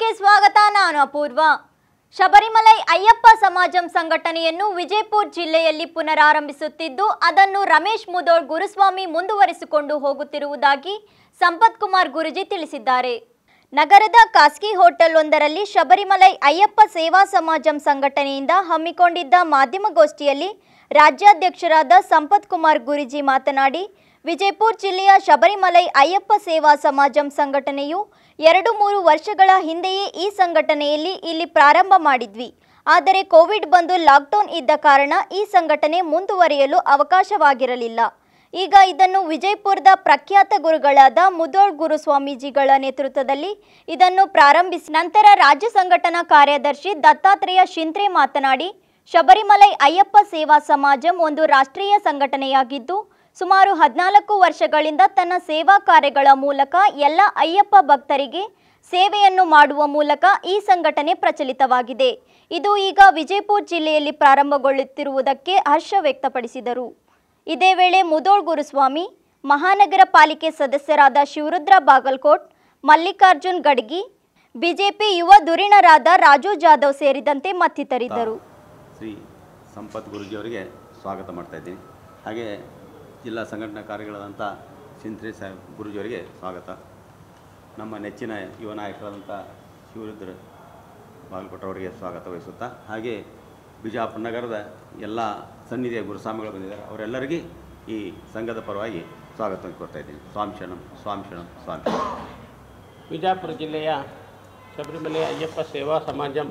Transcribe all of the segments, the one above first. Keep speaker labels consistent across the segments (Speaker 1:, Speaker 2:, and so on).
Speaker 1: ನ್ಯೂಸ್ಗೆ ಸ್ವಾಗತ ನಾನು ಅಪೂರ್ವ ಶಬರಿಮಲೈ ಅಯ್ಯಪ್ಪ ಸಮಾಜಂ ಸಂಘಟನೆಯನ್ನು ವಿಜಯಪುರ ಜಿಲ್ಲೆಯಲ್ಲಿ ಪುನರಾರಂಭಿಸುತ್ತಿದ್ದು ಅದನ್ನು ರಮೇಶ್ ಮುದೋಳ್ ಗುರುಸ್ವಾಮಿ ಮುಂದುವರಿಸಿಕೊಂಡು ಹೋಗುತ್ತಿರುವುದಾಗಿ ಸಂಪತ್ ಕುಮಾರ್ ಗುರುಜಿ ತಿಳಿಸಿದ್ದಾರೆ ನಗರದ ಖಾಸಗಿ ಹೋಟೆಲ್ ಒಂದರಲ್ಲಿ ಶಬರಿಮಲೈ ಅಯ್ಯಪ್ಪ ಸೇವಾ ಸಮಾಜಂ ಸಂಘಟನೆಯಿಂದ ಹಮ್ಮಿಕೊಂಡಿದ್ದ ಮಾಧ್ಯಮಗೋಷ್ಠಿಯಲ್ಲಿ ರಾಜ್ಯಾಧ್ಯಕ್ಷರಾದ ಸಂಪತ್ ಕುಮಾರ್ ಗುರುಜಿ ಮಾತನಾಡಿ ವಿಜಯಪುರ ಜಿಲ್ಲೆಯ ಶಬರಿಮಲೈ ಅಯ್ಯಪ್ಪ ಸೇವಾ ಸಮಾಜಂ ಸಂಘಟನೆಯು ಎರಡು ಮೂರು ವರ್ಷಗಳ ಹಿಂದೆಯೇ ಈ ಸಂಘಟನೆಯಲ್ಲಿ ಇಲ್ಲಿ ಪ್ರಾರಂಭ ಮಾಡಿದ್ವಿ ಆದರೆ ಕೋವಿಡ್ ಬಂದು ಲಾಕ್ಡೌನ್ ಇದ್ದ ಕಾರಣ ಈ ಸಂಘಟನೆ ಮುಂದುವರಿಯಲು ಅವಕಾಶವಾಗಿರಲಿಲ್ಲ ಈಗ ಇದನ್ನು ವಿಜಯಪುರದ ಪ್ರಖ್ಯಾತ ಗುರುಗಳಾದ ಮುದೋಳ್ ಗುರು ಸ್ವಾಮೀಜಿಗಳ ನೇತೃತ್ವದಲ್ಲಿ ಇದನ್ನು ಪ್ರಾರಂಭಿಸಿ ನಂತರ ರಾಜ್ಯ ಸಂಘಟನಾ ಕಾರ್ಯದರ್ಶಿ ದತ್ತಾತ್ರೇಯ ಶಿಂತ್ರೆ ಮಾತನಾಡಿ ಶಬರಿಮಲೈ ಅಯ್ಯಪ್ಪ ಸೇವಾ ಸಮಾಜಂ ಒಂದು ರಾಷ್ಟ್ರೀಯ ಸಂಘಟನೆಯಾಗಿದ್ದು ಸುಮಾರು ಹದಿನಾಲ್ಕು ವರ್ಷಗಳಿಂದ ತನ್ನ ಸೇವಾ ಕಾರ್ಯಗಳ ಮೂಲಕ ಎಲ್ಲ ಅಯ್ಯಪ್ಪ ಭಕ್ತರಿಗೆ ಸೇವೆಯನ್ನು ಮಾಡುವ ಮೂಲಕ ಈ ಸಂಘಟನೆ ಪ್ರಚಲಿತವಾಗಿದೆ ಇದು ಈಗ ವಿಜಯಪುರ ಜಿಲ್ಲೆಯಲ್ಲಿ ಪ್ರಾರಂಭಗೊಳ್ಳುತ್ತಿರುವುದಕ್ಕೆ ಹರ್ಷ ವ್ಯಕ್ತಪಡಿಸಿದರು ಇದೇ ವೇಳೆ ಮುದೋಳ್ ಗುರುಸ್ವಾಮಿ ಮಹಾನಗರ ಪಾಲಿಕೆ ಸದಸ್ಯರಾದ ಶಿವರುದ್ರ ಬಾಗಲ್ಕೋಟ್ ಮಲ್ಲಿಕಾರ್ಜುನ್ ಗಡ್ಗಿ ಬಿಜೆಪಿ ಯುವ ಧುರೀಣರಾದ ರಾಜು ಜಾಧವ್ ಸೇರಿದಂತೆ ಮತ್ತಿತರಿದ್ದರು
Speaker 2: ಶ್ರೀ ಸಂಪತ್ ಗುರುಜಿಯವರಿಗೆ ಸ್ವಾಗತ ಮಾಡ್ತಾ ಇದ್ದೀನಿ ಹಾಗೆ ಜಿಲ್ಲಾ ಸಂಘಟನಾ ಕಾರ್ಯಗಳಾದಂಥ ಸಿಂತ್ರಿ ಸಾಹೇಬ್ ಗುರುಜಿಯವರಿಗೆ ಸ್ವಾಗತ ನಮ್ಮ ನೆಚ್ಚಿನ ಯುವ ನಾಯಕರಾದಂಥ ಶಿವರುದ್ರ ಬಾಗಲಕೋಟವರಿಗೆ ಸ್ವಾಗತ ವಹಿಸುತ್ತಾ ಹಾಗೆ ಬಿಜಾಪುರ ನಗರದ ಎಲ್ಲ ಸನ್ನಿಧಿಯ ಗುರುಸ್ವಾಮಿಗಳು ಬಂದಿದ್ದಾರೆ ಅವರೆಲ್ಲರಿಗೆ ಈ ಸಂಘದ ಪರವಾಗಿ ಸ್ವಾಗತ ಕೊಡ್ತಾ ಇದ್ದೀನಿ ಸ್ವಾಮಿ ಶರಣಂ ಸ್ವಾಮಿ ಶರಣಂ ಸ್ವಾಮಿ ಶರಣಂ.
Speaker 3: ವಿಜಯಪುರ ಜಿಲ್ಲೆಯ ಶಬರಿಮಲೆ ಅಯ್ಯಪ್ಪ ಸೇವಾ ಸಮಾಜಂ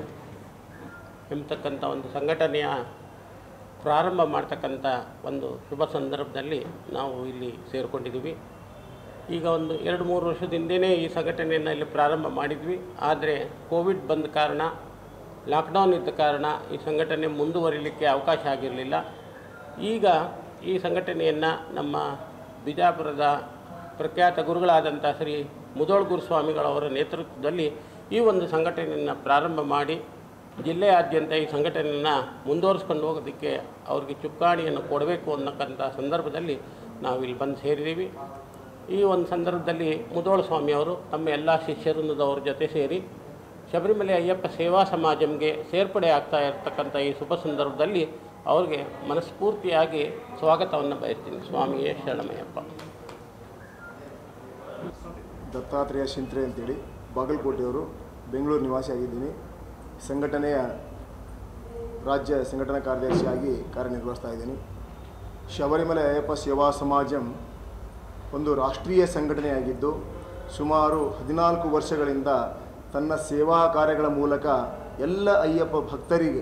Speaker 3: ಎಂಬತಕ್ಕಂಥ ಒಂದು ಸಂಘಟನೆಯ ಪ್ರಾರಂಭ ಮಾಡ್ತಕ್ಕಂಥ ಒಂದು ಶುಭ ಸಂದರ್ಭದಲ್ಲಿ ನಾವು ಇಲ್ಲಿ ಸೇರಿಕೊಂಡಿದ್ದೀವಿ ಈಗ ಒಂದು ಎರಡು ಮೂರು ವರ್ಷದಿಂದನೇ ಈ ಸಂಘಟನೆಯನ್ನು ಇಲ್ಲಿ ಪ್ರಾರಂಭ ಮಾಡಿದ್ವಿ ಆದರೆ ಕೋವಿಡ್ ಬಂದ ಕಾರಣ ಲಾಕ್ಡೌನ್ ಇದ್ದ ಕಾರಣ ಈ ಸಂಘಟನೆ ಮುಂದುವರಿಲಿಕ್ಕೆ ಅವಕಾಶ ಆಗಿರಲಿಲ್ಲ ಈಗ ಈ ಸಂಘಟನೆಯನ್ನು ನಮ್ಮ ಬಿಜಾಪುರದ ಪ್ರಖ್ಯಾತ ಗುರುಗಳಾದಂಥ ಶ್ರೀ ಮುದೋಳ್ ಗುರುಸ್ವಾಮಿಗಳವರ ನೇತೃತ್ವದಲ್ಲಿ ಈ ಒಂದು ಸಂಘಟನೆಯನ್ನು ಪ್ರಾರಂಭ ಮಾಡಿ ಜಿಲ್ಲೆಯಾದ್ಯಂತ ಈ ಸಂಘಟನೆಯನ್ನು ಮುಂದುವರಿಸ್ಕೊಂಡು ಹೋಗೋದಕ್ಕೆ ಅವ್ರಿಗೆ ಚುಕ್ಕಾಣಿಯನ್ನು ಕೊಡಬೇಕು ಅನ್ನಕ್ಕಂಥ ಸಂದರ್ಭದಲ್ಲಿ ನಾವು ಇಲ್ಲಿ ಬಂದು ಸೇರಿದ್ದೀವಿ ಈ ಒಂದು ಸಂದರ್ಭದಲ್ಲಿ ಮುದೋಳ ಸ್ವಾಮಿಯವರು ತಮ್ಮ ಎಲ್ಲ ಶಿಷ್ಯರನ್ನದವ್ರ ಜೊತೆ ಸೇರಿ ಶಬರಿಮಲೆ ಅಯ್ಯಪ್ಪ ಸೇವಾ ಸಮಾಜಂಗೆ ಸೇರ್ಪಡೆ ಆಗ್ತಾ ಇರತಕ್ಕಂಥ ಈ ಶುಭ ಸಂದರ್ಭದಲ್ಲಿ ಅವ್ರಿಗೆ ಮನಸ್ಫೂರ್ತಿಯಾಗಿ ಸ್ವಾಗತವನ್ನು ಬಯಸ್ತೀನಿ ಸ್ವಾಮಿಯೇ ಶರಣಮಯ್ಯಪ್ಪ
Speaker 4: ದತ್ತಾತ್ರೇಯ ಶಿಂತ್ರೆ ಅಂತೇಳಿ ಬಾಗಲಕೋಟೆಯವರು ಬೆಂಗಳೂರು ನಿವಾಸಿಯಾಗಿದ್ದೀನಿ ಸಂಘಟನೆಯ ರಾಜ್ಯ ಸಂಘಟನಾ ಕಾರ್ಯದರ್ಶಿಯಾಗಿ ಕಾರ್ಯನಿರ್ವಹಿಸ್ತಾ ಇದ್ದೀನಿ ಶಬರಿಮಲೆ ಅಯ್ಯಪ್ಪ ಸೇವಾ ಸಮಾಜಂ ಒಂದು ರಾಷ್ಟ್ರೀಯ ಸಂಘಟನೆಯಾಗಿದ್ದು ಸುಮಾರು ಹದಿನಾಲ್ಕು ವರ್ಷಗಳಿಂದ ತನ್ನ ಸೇವಾ ಕಾರ್ಯಗಳ ಮೂಲಕ ಎಲ್ಲ ಅಯ್ಯಪ್ಪ ಭಕ್ತರಿಗೆ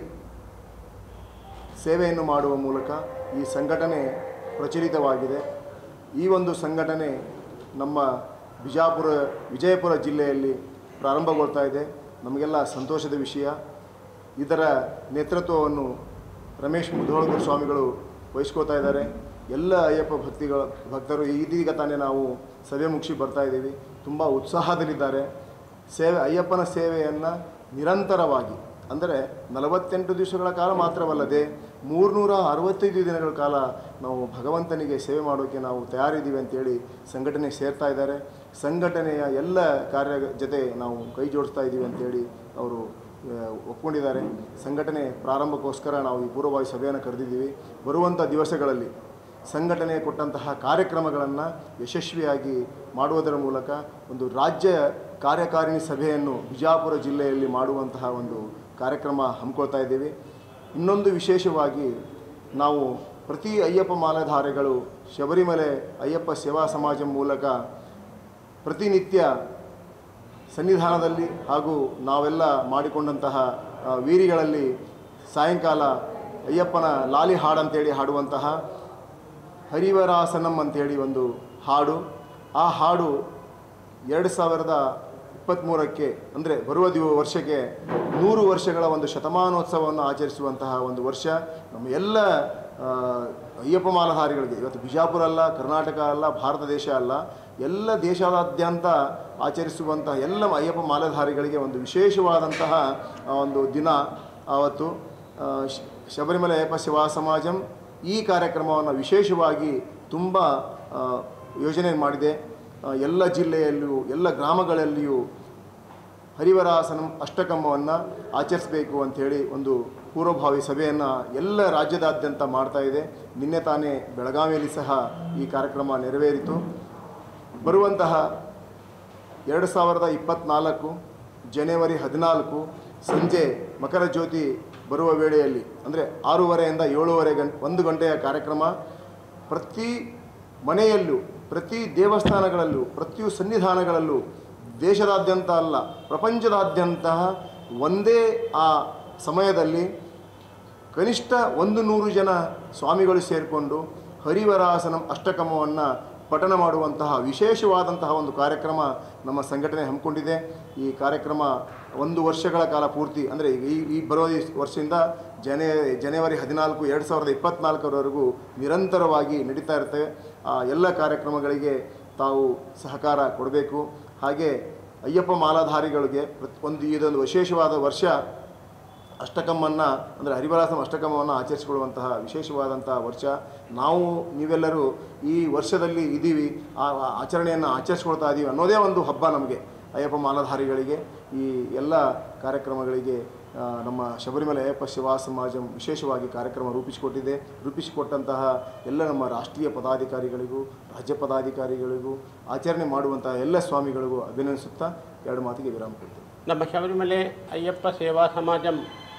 Speaker 4: ಸೇವೆಯನ್ನು ಮಾಡುವ ಮೂಲಕ ಈ ಸಂಘಟನೆ ಪ್ರಚಲಿತವಾಗಿದೆ ಈ ಒಂದು ಸಂಘಟನೆ ನಮ್ಮ ಬಿಜಾಪುರ ವಿಜಯಪುರ ಜಿಲ್ಲೆಯಲ್ಲಿ ಪ್ರಾರಂಭಗೊಳ್ತಾ ಇದೆ ನಮಗೆಲ್ಲ ಸಂತೋಷದ ವಿಷಯ ಇದರ ನೇತೃತ್ವವನ್ನು ರಮೇಶ್ ಮುಧೋಳಗುರು ಸ್ವಾಮಿಗಳು ವಹಿಸ್ಕೋತಾ ಇದ್ದಾರೆ ಎಲ್ಲ ಅಯ್ಯಪ್ಪ ಭಕ್ತಿಗಳ ಭಕ್ತರು ಇದೀಗ ತಾನೇ ನಾವು ಸಭೆ ಮುಗಿಸಿ ಬರ್ತಾ ಇದ್ದೀವಿ ತುಂಬ ಉತ್ಸಾಹದಲ್ಲಿದ್ದಾರೆ ಸೇವೆ ಅಯ್ಯಪ್ಪನ ಸೇವೆಯನ್ನು ನಿರಂತರವಾಗಿ ಅಂದರೆ ನಲವತ್ತೆಂಟು ದಿವಸಗಳ ಕಾಲ ಮಾತ್ರವಲ್ಲದೆ ಮೂರುನೂರ ಅರವತ್ತೈದು ದಿನಗಳ ಕಾಲ ನಾವು ಭಗವಂತನಿಗೆ ಸೇವೆ ಮಾಡೋಕ್ಕೆ ನಾವು ತಯಾರಿದ್ದೀವಿ ಅಂತೇಳಿ ಸಂಘಟನೆ ಸೇರ್ತಾ ಇದ್ದಾರೆ ಸಂಘಟನೆಯ ಎಲ್ಲ ಕಾರ್ಯ ಜೊತೆ ನಾವು ಕೈ ಜೋಡಿಸ್ತಾ ಇದ್ದೀವಿ ಅಂತೇಳಿ ಅವರು ಆ, ಒಪ್ಕೊಂಡಿದ್ದಾರೆ ಸಂಘಟನೆ ಪ್ರಾರಂಭಕ್ಕೋಸ್ಕರ ನಾವು ಈ ಪೂರ್ವಭಾವಿ ಸಭೆಯನ್ನು ಕರೆದಿದ್ದೀವಿ ಬರುವಂಥ ದಿವಸಗಳಲ್ಲಿ ಸಂಘಟನೆ ಕೊಟ್ಟಂತಹ ಕಾರ್ಯಕ್ರಮಗಳನ್ನು ಯಶಸ್ವಿಯಾಗಿ ಮಾಡುವುದರ ಮೂಲಕ ಒಂದು ರಾಜ್ಯ ಕಾರ್ಯಕಾರಿಣಿ ಸಭೆಯನ್ನು ಬಿಜಾಪುರ ಜಿಲ್ಲೆಯಲ್ಲಿ ಮಾಡುವಂತಹ ಒಂದು ಕಾರ್ಯಕ್ರಮ ಹಮ್ಮಿಕೊಳ್ತಾ ಇದ್ದೀವಿ ಇನ್ನೊಂದು ವಿಶೇಷವಾಗಿ ನಾವು ಪ್ರತಿ ಅಯ್ಯಪ್ಪ ಮಾಲಾಧಾರಿಗಳು ಶಬರಿಮಲೆ ಅಯ್ಯಪ್ಪ ಸೇವಾ ಸಮಾಜ ಮೂಲಕ ಪ್ರತಿನಿತ್ಯ ಸನ್ನಿಧಾನದಲ್ಲಿ ಹಾಗೂ ನಾವೆಲ್ಲ ಮಾಡಿಕೊಂಡಂತಹ ಆ, ವೀರಿಗಳಲ್ಲಿ ಸಾಯಂಕಾಲ ಅಯ್ಯಪ್ಪನ ಲಾಲಿ ಹಾಡಂತೇಳಿ ಹಾಡುವಂತಹ ಹರಿವರಾಸನಂ ಅಂತೇಳಿ ಒಂದು ಹಾಡು ಆ ಹಾಡು ಎರಡು ಸಾವಿರದ ಇಪ್ಪತ್ತ್ಮೂರಕ್ಕೆ ಅಂದರೆ ಬರುವ ದಿವ ವರ್ಷಕ್ಕೆ ನೂರು ವರ್ಷಗಳ ಒಂದು ಶತಮಾನೋತ್ಸವವನ್ನು ಆಚರಿಸುವಂತಹ ಒಂದು ವರ್ಷ ನಮ್ಮ ಎಲ್ಲ ಆ, ಅಯ್ಯಪ್ಪ ಮಾಲಧಾರಿಗಳಿಗೆ ಇವತ್ತು ಬಿಜಾಪುರ ಅಲ್ಲ ಕರ್ನಾಟಕ ಅಲ್ಲ ಭಾರತ ದೇಶ ಅಲ್ಲ ಎಲ್ಲ ದೇಶಾದ್ಯಂತ ಆಚರಿಸುವಂತಹ ಎಲ್ಲ ಅಯ್ಯಪ್ಪ ಮಾಲಧಾರಿಗಳಿಗೆ ಒಂದು ವಿಶೇಷವಾದಂತಹ ಆ, ಒಂದು ದಿನ ಆವತ್ತು ಆ, ಶ- ಶಬರಿಮಲೆ ಅಯ್ಯಪ್ಪ ಸೇವಾ ಸಮಾಜಂ ಈ ಕಾರ್ಯಕ್ರಮವನ್ನು ವಿಶೇಷವಾಗಿ ತುಂಬ ಆ, ಯೋಜನೆ ಮಾಡಿದೆ ಆ, ಎಲ್ಲ ಜಿಲ್ಲೆಯಲ್ಲಿಯೂ ಎಲ್ಲ ಗ್ರಾಮಗಳಲ್ಲಿಯೂ ಹರಿವರಾಸನಂ ಅಷ್ಟಕಮ್ಮವನ್ನು ಆಚರಿಸಬೇಕು ಅಂಥೇಳಿ ಒಂದು ಪೂರ್ವಭಾವಿ ಸಭೆಯನ್ನು ಎಲ್ಲ ರಾಜ್ಯದಾದ್ಯಂತ ಮಾಡ್ತಾ ಇದೆ ನಿನ್ನೆ ತಾನೇ ಬೆಳಗಾವಿಯಲ್ಲಿ ಸಹ ಈ ಕಾರ್ಯಕ್ರಮ ನೆರವೇರಿತು ಬರುವಂತಹ ಎರಡು ಸಾವಿರದ ಇಪ್ಪತ್ತ್ನಾಲ್ಕು ಜನವರಿ ಹದಿನಾಲ್ಕು ಸಂಜೆ ಮಕರ ಜ್ಯೋತಿ ಬರುವ ವೇಳೆಯಲ್ಲಿ ಅಂದರೆ ಆರೂವರೆಯಿಂದ ಏಳೂವರೆ ಗಂಟೆ ಒಂದು ಗಂಟೆಯ ಕಾರ್ಯಕ್ರಮ ಪ್ರತಿ ಮನೆಯಲ್ಲೂ ಪ್ರತಿ ದೇವಸ್ಥಾನಗಳಲ್ಲೂ ಪ್ರತಿ ಸನ್ನಿಧಾನಗಳಲ್ಲೂ ದೇಶದಾದ್ಯಂತ ಅಲ್ಲ ಪ್ರಪಂಚದಾದ್ಯಂತ ಒಂದೇ ಆ ಸಮಯದಲ್ಲಿ ಕನಿಷ್ಠ ಒಂದು ನೂರು ಜನ ಸ್ವಾಮಿಗಳು ಸೇರಿಕೊಂಡು ಹರಿವರಾಸನಂ ಅಷ್ಟಕಮವನ್ನು ಪಠಣ ಮಾಡುವಂತಹ ವಿಶೇಷವಾದಂತಹ ಒಂದು ಕಾರ್ಯಕ್ರಮ ನಮ್ಮ ಸಂಘಟನೆ ಹಮ್ಮಿಕೊಂಡಿದೆ ಈ ಕಾರ್ಯಕ್ರಮ ಒಂದು ವರ್ಷಗಳ ಕಾಲ ಪೂರ್ತಿ ಅಂದರೆ ಈ ಈ ಬರೋ ಈ ವರ್ಷದಿಂದ ಜನೇ ಜನವರಿ ಹದಿನಾಲ್ಕು ಎರಡು ಸಾವಿರದ ಇಪ್ಪತ್ತ್ನಾಲ್ಕರವರೆಗೂ ನಿರಂತರವಾಗಿ ನಡೀತಾ ಇರ್ತವೆ ಆ ಎಲ್ಲ ಕಾರ್ಯಕ್ರಮಗಳಿಗೆ ತಾವು ಸಹಕಾರ ಕೊಡಬೇಕು ಹಾಗೆ ಅಯ್ಯಪ್ಪ ಮಾಲಾಧಾರಿಗಳಿಗೆ ಪ್ರತಿ ಒಂದು ಇದೊಂದು ವಿಶೇಷವಾದ ವರ್ಷ ಅಷ್ಟಕಮ್ಮನ್ನು ಅಂದರೆ ಹರಿವರಾಸಂ ಅಷ್ಟಕಮವನ್ನು ಆಚರಿಸಿಕೊಳ್ಳುವಂತಹ ವಿಶೇಷವಾದಂತಹ ವರ್ಷ ನಾವು ನೀವೆಲ್ಲರೂ ಈ ವರ್ಷದಲ್ಲಿ ಇದ್ದೀವಿ ಆ ಆ ಆಚರಣೆಯನ್ನು ಆಚರಿಸ್ಕೊಳ್ತಾ ಇದ್ದೀವಿ ಅನ್ನೋದೇ ಒಂದು ಹಬ್ಬ ನಮಗೆ ಅಯ್ಯಪ್ಪ ಮಾಲಾಧಾರಿಗಳಿಗೆ ಈ ಎಲ್ಲ ಕಾರ್ಯಕ್ರಮಗಳಿಗೆ ಆ, ನಮ್ಮ ಶಬರಿಮಲೆ ಅಯ್ಯಪ್ಪ ಶಿವಾ ಸಮಾಜ ವಿಶೇಷವಾಗಿ ಕಾರ್ಯಕ್ರಮ ರೂಪಿಸಿಕೊಟ್ಟಿದೆ ರೂಪಿಸಿಕೊಟ್ಟಂತಹ ಎಲ್ಲ ನಮ್ಮ ರಾಷ್ಟ್ರೀಯ ಪದಾಧಿಕಾರಿಗಳಿಗೂ ರಾಜ್ಯ ಪದಾಧಿಕಾರಿಗಳಿಗೂ ಆಚರಣೆ ಮಾಡುವಂತಹ ಎಲ್ಲ ಸ್ವಾಮಿಗಳಿಗೂ ಅಭಿನಂದಿಸುತ್ತಾ ಎರಡು ಮಾತಿಗೆ ವಿರಾಮ ಕೊಡ್ತೇನೆ
Speaker 3: ನಮ್ಮ ಶಬರಿಮಲೆ ಅಯ್ಯಪ್ಪ ಸೇವಾ ಸಮಾಜಂ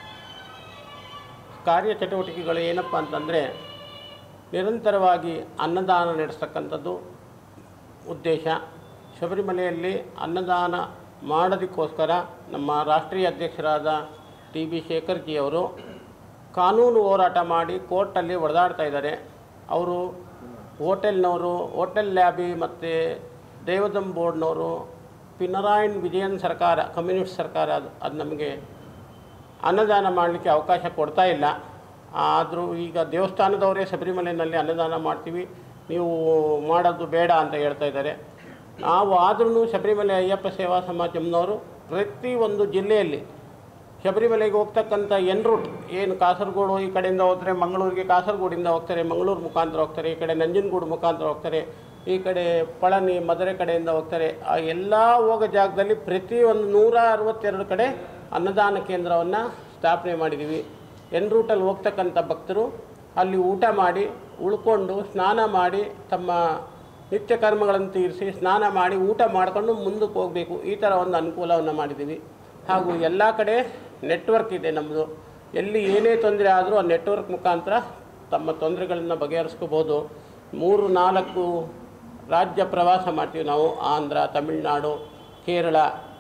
Speaker 3: ಕಾರ್ಯಚಟುವಟಿಕೆಗಳು ಏನಪ್ಪ ಅಂತಂದರೆ ನಿರಂತರವಾಗಿ ಅನ್ನದಾನ ನಡೆಸ್ತಕ್ಕಂಥದ್ದು ಉದ್ದೇಶ ಶಬರಿಮಲೆಯಲ್ಲಿ ಅನ್ನದಾನ ಮಾಡೋದಕ್ಕೋಸ್ಕರ ನಮ್ಮ ರಾಷ್ಟ್ರೀಯ ಅಧ್ಯಕ್ಷರಾದ ಟಿ ಬಿ ಶೇಖರ್ಜಿಯವರು ಕಾನೂನು ಹೋರಾಟ ಮಾಡಿ ಕೋರ್ಟಲ್ಲಿ ಹೊಡೆದಾಡ್ತಾ ಇದ್ದಾರೆ ಅವರು ಹೋಟೆಲ್ನವರು ಹೋಟೆಲ್ ಲ್ಯಾಬಿ ಮತ್ತು ದೇವದಂ ಬೋರ್ಡ್ನವರು ಪಿನರಾಯಣ್ ವಿಜಯನ್ ಸರ್ಕಾರ ಕಮ್ಯುನಿಸ್ಟ್ ಸರ್ಕಾರ ಅದು ಅದು ನಮಗೆ ಅನ್ನದಾನ ಮಾಡಲಿಕ್ಕೆ ಅವಕಾಶ ಕೊಡ್ತಾ ಇಲ್ಲ ಆದರೂ ಈಗ ದೇವಸ್ಥಾನದವರೇ ಶಬರಿಮಲೆಯಲ್ಲಿ ಅನ್ನದಾನ ಮಾಡ್ತೀವಿ ನೀವು ಮಾಡೋದು ಬೇಡ ಅಂತ ಹೇಳ್ತಾ ಇದ್ದಾರೆ ನಾವು ಆದ್ರೂ ಶಬರಿಮಲೆ ಅಯ್ಯಪ್ಪ ಸೇವಾ ಸಮಾಜಂನವರು ಪ್ರತಿ ಒಂದು ಜಿಲ್ಲೆಯಲ್ಲಿ ಶಬರಿಮಲೆಗೆ ಹೋಗ್ತಕ್ಕಂಥ ಎನ್ ರೂಟ್ ಏನು ಕಾಸರಗೋಡು ಈ ಕಡೆಯಿಂದ ಹೋಗ್ತಾರೆ ಮಂಗಳೂರಿಗೆ ಕಾಸರಗೋಡಿಂದ ಹೋಗ್ತಾರೆ ಮಂಗಳೂರು ಮುಖಾಂತರ ಹೋಗ್ತಾರೆ ಈ ಕಡೆ ನಂಜನಗೂಡು ಮುಖಾಂತರ ಹೋಗ್ತಾರೆ ಈ ಕಡೆ ಪಳನಿ ಮಧುರೆ ಕಡೆಯಿಂದ ಹೋಗ್ತಾರೆ ಆ ಎಲ್ಲ ಹೋಗೋ ಜಾಗದಲ್ಲಿ ಪ್ರತಿ ಒಂದು ನೂರ ಅರವತ್ತೆರಡು ಕಡೆ ಅನ್ನದಾನ ಕೇಂದ್ರವನ್ನು ಸ್ಥಾಪನೆ ಮಾಡಿದ್ದೀವಿ ಎನ್ ರೂಟಲ್ಲಿ ಹೋಗ್ತಕ್ಕಂಥ ಭಕ್ತರು ಅಲ್ಲಿ ಊಟ ಮಾಡಿ ಉಳ್ಕೊಂಡು ಸ್ನಾನ ಮಾಡಿ ತಮ್ಮ ನಿತ್ಯ ಕರ್ಮಗಳನ್ನು ತೀರಿಸಿ ಸ್ನಾನ ಮಾಡಿ ಊಟ ಮಾಡಿಕೊಂಡು ಮುಂದಕ್ಕೆ ಹೋಗಬೇಕು ಈ ಥರ ಒಂದು ಅನುಕೂಲವನ್ನು ಮಾಡಿದ್ದೀವಿ ಹಾಗೂ ಎಲ್ಲ ಕಡೆ ನೆಟ್ವರ್ಕ್ ಇದೆ ನಮ್ಮದು ಎಲ್ಲಿ ಏನೇ ತೊಂದರೆ ಆದರೂ ಆ ನೆಟ್ವರ್ಕ್ ಮುಖಾಂತರ ತಮ್ಮ ತೊಂದರೆಗಳನ್ನು ಬಗೆಹರಿಸ್ಕೋಬೋದು ಮೂರು ನಾಲ್ಕು ರಾಜ್ಯ ಪ್ರವಾಸ ಮಾಡ್ತೀವಿ ನಾವು ಆಂಧ್ರ ತಮಿಳುನಾಡು ಕೇರಳ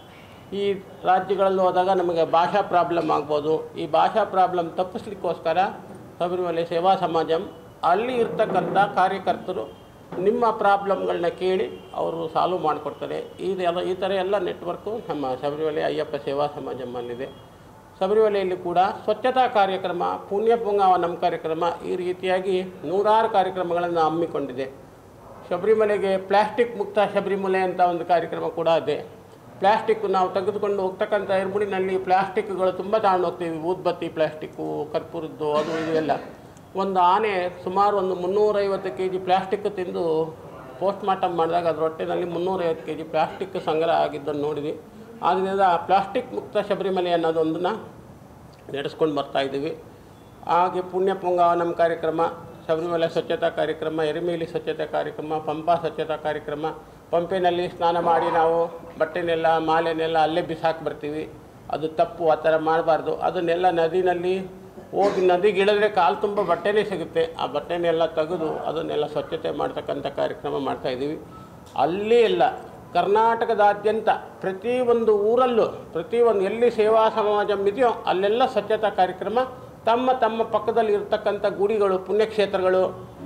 Speaker 3: ಈ ರಾಜ್ಯಗಳಲ್ಲಿ ಹೋದಾಗ ನಮಗೆ ಭಾಷಾ ಪ್ರಾಬ್ಲಮ್ ಆಗ್ಬೋದು ಈ ಭಾಷಾ ಪ್ರಾಬ್ಲಮ್ ತಪ್ಪಿಸ್ಲಿಕ್ಕೋಸ್ಕರ ಶಬರಿಮಲೆ ಸೇವಾ ಸಮಾಜಂ ಅಲ್ಲಿ ಇರ್ತಕ್ಕಂಥ ಕಾರ್ಯಕರ್ತರು ನಿಮ್ಮ ಪ್ರಾಬ್ಲಮ್ಗಳನ್ನ ಕೇಳಿ ಅವರು ಸಾಲ್ವ್ ಮಾಡಿಕೊಡ್ತಾರೆ ಇದೆಲ್ಲ ಈ ಥರ ಎಲ್ಲ ನೆಟ್ವರ್ಕು ನಮ್ಮ ಶಬರಿಮಲೆ ಅಯ್ಯಪ್ಪ ಸೇವಾ ಸಮಾಜಮ್ಮಲ್ಲಿದೆ ಶಬರಿಮಲೆಯಲ್ಲಿ ಕೂಡ ಸ್ವಚ್ಛತಾ ಕಾರ್ಯಕ್ರಮ ಪುಣ್ಯ ಪುಂಗವನಂ ಕಾರ್ಯಕ್ರಮ ಈ ರೀತಿಯಾಗಿ ನೂರಾರು ಕಾರ್ಯಕ್ರಮಗಳನ್ನು ಹಮ್ಮಿಕೊಂಡಿದೆ ಶಬರಿಮಲೆಗೆ ಪ್ಲಾಸ್ಟಿಕ್ ಮುಕ್ತ ಶಬರಿಮಲೆ ಅಂತ ಒಂದು ಕಾರ್ಯಕ್ರಮ ಕೂಡ ಇದೆ ಪ್ಲಾಸ್ಟಿಕ್ ನಾವು ತೆಗೆದುಕೊಂಡು ಹೋಗ್ತಕ್ಕಂಥ ಇರ್ಮುಡಿನಲ್ಲಿ ಪ್ಲಾಸ್ಟಿಕ್ಗಳು ತುಂಬ ತಗೊಂಡು ಹೋಗ್ತೀವಿ ಊದ್ಬತ್ತಿ ಪ್ಲಾಸ್ಟಿಕ್ಕು ಕರ್ಪೂರದ್ದು ಅದು ಇದು ಎಲ್ಲ ಒಂದು ಆನೆ ಸುಮಾರು ಒಂದು ಮುನ್ನೂರೈವತ್ತು ಕೆ ಜಿ ಪ್ಲಾಸ್ಟಿಕ್ ತಿಂದು ಪೋಸ್ಟ್ ಮಾರ್ಟಮ್ ಮಾಡಿದಾಗ ಅದ್ರ ಹೊಟ್ಟೆನಲ್ಲಿ ಮುನ್ನೂರೈವತ್ತು ಕೆ ಜಿ ಪ್ಲಾಸ್ಟಿಕ್ ಸಂಗ್ರಹ ಆಗಿದ್ದನ್ನು ನೋಡಿದ್ವಿ ಆದ್ದರಿಂದ ಪ್ಲಾಸ್ಟಿಕ್ ಮುಕ್ತ ಶಬರಿಮಲೆ ಅನ್ನೋದೊಂದನ್ನು ನಡೆಸ್ಕೊಂಡು ಬರ್ತಾ ಇದ್ದೀವಿ ಹಾಗೆ ಪುಣ್ಯ ಪುಂಗವನಂ ಕಾರ್ಯಕ್ರಮ ಶಬರಿಮಲೆ ಸ್ವಚ್ಛತಾ ಕಾರ್ಯಕ್ರಮ ಎರಿಮೇಲಿ ಸ್ವಚ್ಛತಾ ಕಾರ್ಯಕ್ರಮ ಪಂಪಾ ಸ್ವಚ್ಛತಾ ಕಾರ್ಯಕ್ರಮ ಪಂಪಿನಲ್ಲಿ ಸ್ನಾನ ಮಾಡಿ ನಾವು ಬಟ್ಟೆನೆಲ್ಲ ಮಾಲೆನೆಲ್ಲ ಅಲ್ಲೇ ಬಿಸಾಕಿ ಬರ್ತೀವಿ ಅದು ತಪ್ಪು ಆ ಥರ ಮಾಡಬಾರ್ದು ಅದನ್ನೆಲ್ಲ ನದಿನಲ್ಲಿ ಹೋಗಿ ನದಿಗೆ ಇಳಿದ್ರೆ ಕಾಲು ತುಂಬ ಬಟ್ಟೆನೇ ಸಿಗುತ್ತೆ ಆ ಬಟ್ಟೆನೆಲ್ಲ ತೆಗೆದು ಅದನ್ನೆಲ್ಲ ಸ್ವಚ್ಛತೆ ಮಾಡ್ತಕ್ಕಂಥ ಕಾರ್ಯಕ್ರಮ ಮಾಡ್ತಾಯಿದ್ದೀವಿ ಅಲ್ಲಿ ಎಲ್ಲ ಕರ್ನಾಟಕದಾದ್ಯಂತ ಪ್ರತಿಯೊಂದು ಊರಲ್ಲೂ ಪ್ರತಿಯೊಂದು ಎಲ್ಲಿ ಸೇವಾ ಸಮಾಜಂ ಇದೆಯೋ ಅಲ್ಲೆಲ್ಲ ಸ್ವಚ್ಛತಾ ಕಾರ್ಯಕ್ರಮ ತಮ್ಮ ತಮ್ಮ ಪಕ್ಕದಲ್ಲಿ ಇರ್ತಕ್ಕಂಥ ಗುಡಿಗಳು ಪುಣ್ಯಕ್ಷೇತ್ರಗಳು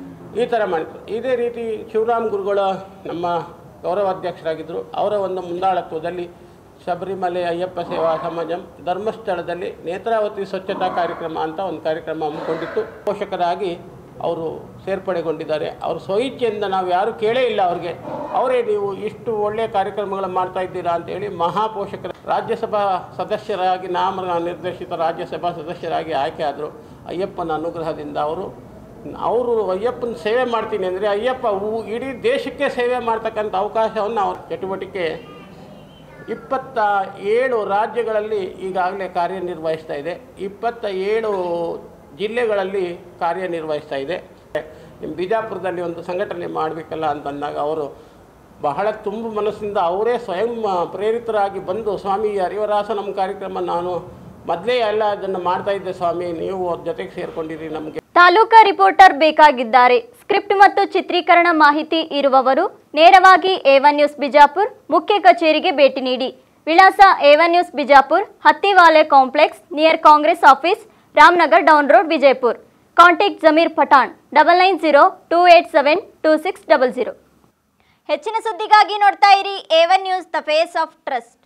Speaker 3: ಈ ಥರ ಮಾಡಿದ್ರು ಇದೇ ರೀತಿ ಶಿವರಾಮ್ ಗುರುಗಳು ನಮ್ಮ ಗೌರವಾಧ್ಯಕ್ಷರಾಗಿದ್ದರು ಅವರ ಒಂದು ಮುಂದಾಳತ್ವದಲ್ಲಿ ಶಬರಿಮಲೆ ಅಯ್ಯಪ್ಪ ಸೇವಾ ಸಮಾಜಂ ಧರ್ಮಸ್ಥಳದಲ್ಲಿ ನೇತ್ರಾವತಿ ಸ್ವಚ್ಛತಾ ಕಾರ್ಯಕ್ರಮ ಅಂತ ಒಂದು ಕಾರ್ಯಕ್ರಮ ಹಮ್ಮಿಕೊಂಡಿತ್ತು ಪೋಷಕರಾಗಿ ಅವರು ಸೇರ್ಪಡೆಗೊಂಡಿದ್ದಾರೆ ಅವರು ಸ್ವಇಚ್ಛೆಯಿಂದ ನಾವು ಯಾರೂ ಕೇಳೇ ಇಲ್ಲ ಅವ್ರಿಗೆ ಅವರೇ ನೀವು ಇಷ್ಟು ಒಳ್ಳೆಯ ಕಾರ್ಯಕ್ರಮಗಳನ್ನು ಮಾಡ್ತಾ ಇದ್ದೀರಾ ಅಂತೇಳಿ ಮಹಾಪೋಷಕರ ರಾಜ್ಯಸಭಾ ಸದಸ್ಯರಾಗಿ ನಾಮ ನಿರ್ದೇಶಿತ ರಾಜ್ಯಸಭಾ ಸದಸ್ಯರಾಗಿ ಆಯ್ಕೆ ಆದರು ಅಯ್ಯಪ್ಪನ ಅನುಗ್ರಹದಿಂದ ಅವರು ಅವರು ಅಯ್ಯಪ್ಪನ ಸೇವೆ ಮಾಡ್ತೀನಿ ಅಂದರೆ ಅಯ್ಯಪ್ಪ ಊ- ಇಡೀ ದೇಶಕ್ಕೆ ಸೇವೆ ಮಾಡ್ತಕ್ಕಂಥ ಅವಕಾಶವನ್ನು ಅವ್ರ ಚಟುವಟಿಕೆ ಇಪ್ಪತ್ತ ಏಳು ರಾಜ್ಯಗಳಲ್ಲಿ ಈಗಾಗಲೇ ಕಾರ್ಯನಿರ್ವಹಿಸ್ತಾ ಇದೆ ಇಪ್ಪತ್ತ ಏಳು ಜಿಲ್ಲೆಗಳಲ್ಲಿ ಕಾರ್ಯನಿರ್ವಹಿಸ್ತಾ ಇದೆ ನಿಮ್ಮ ಬಿಜಾಪುರದಲ್ಲಿ ಒಂದು ಸಂಘಟನೆ ಮಾಡಬೇಕಲ್ಲ ಅಂತಂದಾಗ ಅವರು ಬಹಳ ತುಂಬ ಮನಸ್ಸಿಂದ ಅವರೇ ಸ್ವಯಂ ಪ್ರೇರಿತರಾಗಿ ಬಂದು ಸ್ವಾಮಿ ಹರಿವರಾಸ ನಮ್ಮ ಕಾರ್ಯಕ್ರಮ ನಾನು ಮೊದಲೇ ಎಲ್ಲ ಅದನ್ನು ಮಾಡ್ತಾ ಇದ್ದೆ ಸ್ವಾಮಿ ನೀವು ಜೊತೆಗೆ ಸೇರ್ಕೊಂಡಿರಿ ನಮಗೆ
Speaker 1: ತಾಲೂಕಾ ರಿಪೋರ್ಟರ್ ಬೇಕಾಗಿದ್ದಾರೆ ಸ್ಕ್ರಿಪ್ಟ್ ಮತ್ತು ಚಿತ್ರೀಕರಣ ಮಾಹಿತಿ ಇರುವವರು ನೇರವಾಗಿ ಏವನ್ ನ್ಯೂಸ್ ಬಿಜಾಪುರ್ ಮುಖ್ಯ ಕಚೇರಿಗೆ ಭೇಟಿ ನೀಡಿ ವಿಳಾಸ Avon news Bijapur Hattiwale complex near Congress office Ramanagar down road Vijayapur contact Zameer Pathan double nine zero two eight seven two six double zero ಹೆಚ್ಚಿನ ಸುದ್ದಿಗಾಗಿ ನೋಡ್ತಾ ಇರಿ Avon news the face of trust